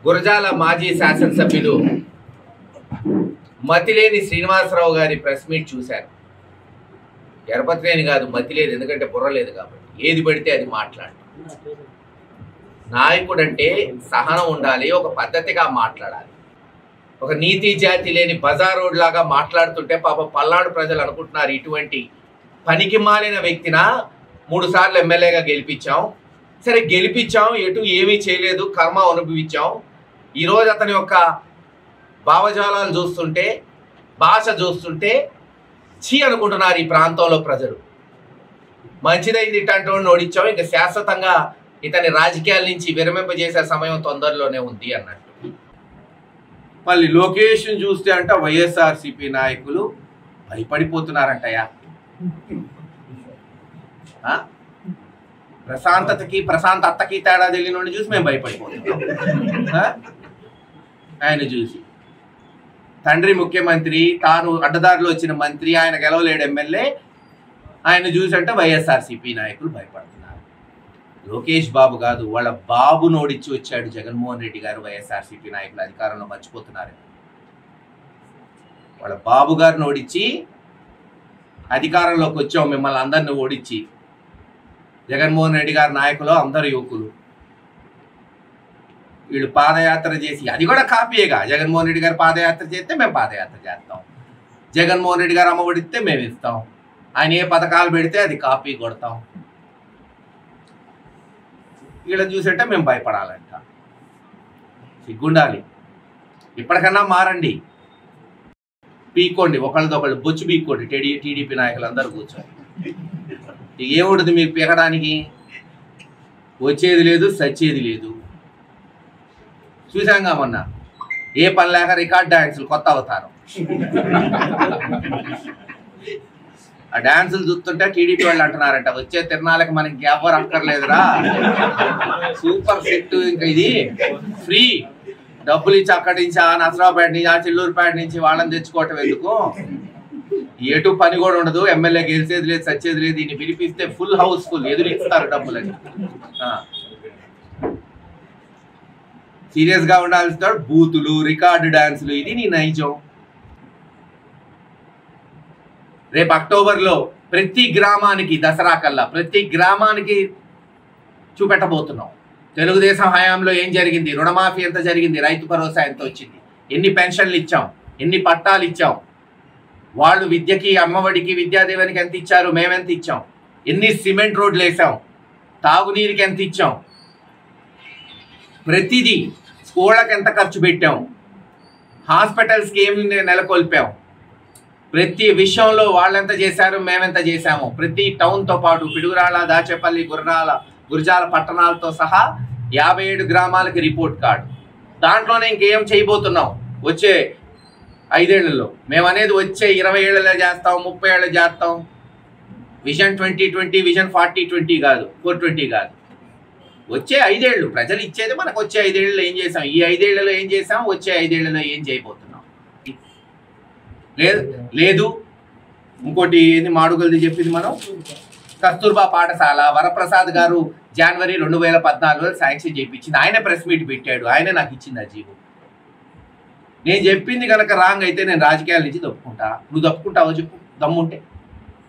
గురజాల మాజీ శాసనసభ్యులు మతిలేని శ్రీనివాసరావు గారి ప్రెస్ మీట్ చూశారు ఎరపతిలేని కాదు మతి లేదు ఎందుకంటే బుర్ర లేదు కాబట్టి ఏది పడితే అది మాట్లాడు నాయకుడు అంటే సహనం ఉండాలి ఒక పద్ధతిగా మాట్లాడాలి ఒక నీతి జాతి లేని బజారోడ్ లాగా మాట్లాడుతుంటే పాప పల్నాడు ప్రజలు అనుకుంటున్నారు ఇటువంటి పనికి మాలిన వ్యక్తిన మూడు సార్లు ఎమ్మెల్యేగా గెలిపించాం సరే గెలిపించాం ఎటు ఏమీ చేయలేదు కర్మ అనుభవించాం ఈరోజు అతని యొక్క భావజాలాలు చూస్తుంటే భాష చూస్తుంటే చీ అనుకుంటున్నారు ఈ ప్రాంతంలో ప్రజలు మంచిదైంది ఇట్లాంటి ఓడించాం ఇంకా శాశ్వతంగా ఇతని రాజకీయాల నుంచి విరమింపజేసే సమయం తొందరలోనే ఉంది అన్నట్టు మళ్ళీ లొకేషన్ చూస్తే అంట వైఎస్ఆర్సిపి నాయకులు భయపడిపోతున్నారంటయ్యా ఆ? ప్రశాంతతకి ప్రశాంత అత్తకి తేడా తెలియని చూసి మేము భయపడిపోతున్నాం ఆ? ఆయన చూసి తండ్రి ముఖ్యమంత్రి తాను అడ్డదారిలో వచ్చిన మంత్రి ఆయన గెలవలేడు ఎమ్మెల్యే ఆయన చూసి అంటే వైఎస్ఆర్సీపీ నాయకులు భయపడుతున్నారు లోకేష్ బాబు కాదు వాళ్ళ బాబు నోడిచ్చి వచ్చాడు జగన్మోహన్ రెడ్డి గారు వైఎస్ఆర్సీపీ నాయకులు అధికారంలో మర్చిపోతున్నారు వాళ్ళ బాబు గారిని ఓడించి అధికారంలోకి వచ్చాం మిమ్మల్ని అందరిని ఓడించి జగన్మోహన్ రెడ్డి గారి నాయకులు అందరు యువకులు వీళ్ళు పాదయాత్ర చేసి అది కూడా కాపీయేగా జగన్మోహన్ రెడ్డి గారు పాదయాత్ర చేస్తే మేము పాదయాత్ర చేస్తాం జగన్మోహన్ రెడ్డి గారు అమ్మఒడిస్తే మేము ఇస్తాం ఆయన ఏ పథకాలు పెడితే అది కాపీ కొడతాం వీళ్ళని చూసేట మేము భయపడాలంట సిగ్గుండాలి ఇప్పటికన్నా మారండి పీక్కోండి ఒకళ్ళతో ఒకళ్ళు బొచ్చు పీక్కోండి టీడీ టీడీపీ నాయకులు అందరూ కూర్చొని ఇక ఏముంటుంది మీకు పీకడానికి వచ్చేది లేదు సచ్చేది లేదు చూసాంగా మొన్న ఏ పని లేక రికార్డ్ డాన్సులు కొత్త అవతారం ఆ డాన్సులు చూస్తుంటే టీడీపీ వాళ్ళు అంటున్నారంట వచ్చే తిరణాలకు మనకి ఎవరు అక్కర్లేదురా సూపర్ సెట్ ఇంకా ఇది ఫ్రీ డబ్బులు ఇచ్చి అక్కడి నుంచి ఆ నసరావుపేట నుంచి ఆ చిల్లూరుపేట నుంచి వాళ్ళని తెచ్చుకోవటం ఎందుకు ఎటు పని కూడా ఉండదు ఎమ్మెల్యే గెలిచేది లేదు సచ్చేది లేదు దీన్ని పిలిపిస్తే ఫుల్ హౌస్ ఫుల్ ఎదురు ఇస్తారు డబ్బులని ఆ. సీరియస్ గా ఉండాల్సిన బూతులు రికార్డు డాన్సులు ఇది నీ నైజం రేపు అక్టోబర్లో ప్రతి గ్రామానికి దసరా కల్లా ప్రతి గ్రామానికి చూపెట్టబోతున్నాం తెలుగుదేశం హయాంలో ఏం జరిగింది రుణమాఫీ ఎంత జరిగింది రైతు భరోసా ఎంత వచ్చింది ఎన్ని పెన్షన్లు ఇచ్చాం ఎన్ని పట్టాలు ఇచ్చాం వాళ్ళు విద్యకి అమ్మఒడికి విద్యాదేవానికి ఎంత ఇచ్చారు మేమెంత ఇచ్చాం ఎన్ని సిమెంట్ రోడ్లు వేసాం తాగునీరుకి ఎంత ఇచ్చాం ప్రతిదీ స్కూళ్ళకి ఎంత ఖర్చు పెట్టాం హాస్పిటల్స్కి ఏమి నెలకొల్పాం ప్రతి విషయంలో వాళ్ళెంత చేశారు మేమెంత చేశాము ప్రతి టౌన్తో పాటు పిడుగురాళ్ళ దాచేపల్లి గుర్రాల గురజాల పట్టణాలతో సహా యాభై ఏడు గ్రామాలకి రిపోర్ట్ కార్డు దాంట్లోనే ఇంకేం చేయబోతున్నాం వచ్చే ఐదేళ్లలో మేము అనేది వచ్చే ఇరవై ఏళ్ళలో చేస్తాం ముప్పై ఏళ్ళు చేస్తాం vision twenty twenty vision forty twenty కాదు ఫోర్ ట్వంటీ కాదు వచ్చే ఐదేళ్ళు ప్రజలు ఇచ్చేది మనకు వచ్చే ఐదేళ్లలో ఏం చేసాం ఈ ఐదేళ్లలో ఏం చేసాం వచ్చే ఐదేళ్లలో ఏం చేయబోతున్నాం లేదు లేదు ఇంకోటి ఏంది మాడుగులది చెప్పింది మనం కస్తూర్బా పాఠశాల వరప్రసాద్ గారు జనవరి రెండు వేల పద్నాలుగులో శాంక్షన్ చేయించింది ఆయన ప్రెస్ మీట్ పెట్టాడు ఆయనే నాకు ఇచ్చింది ఆ జీవో నేను చెప్పింది కనుక రాంగ్ అయితే నేను రాజకీయాల నుంచి తప్పుకుంటా నువ్వు తప్పుకుంటావో చెప్పు దమ్ముంటే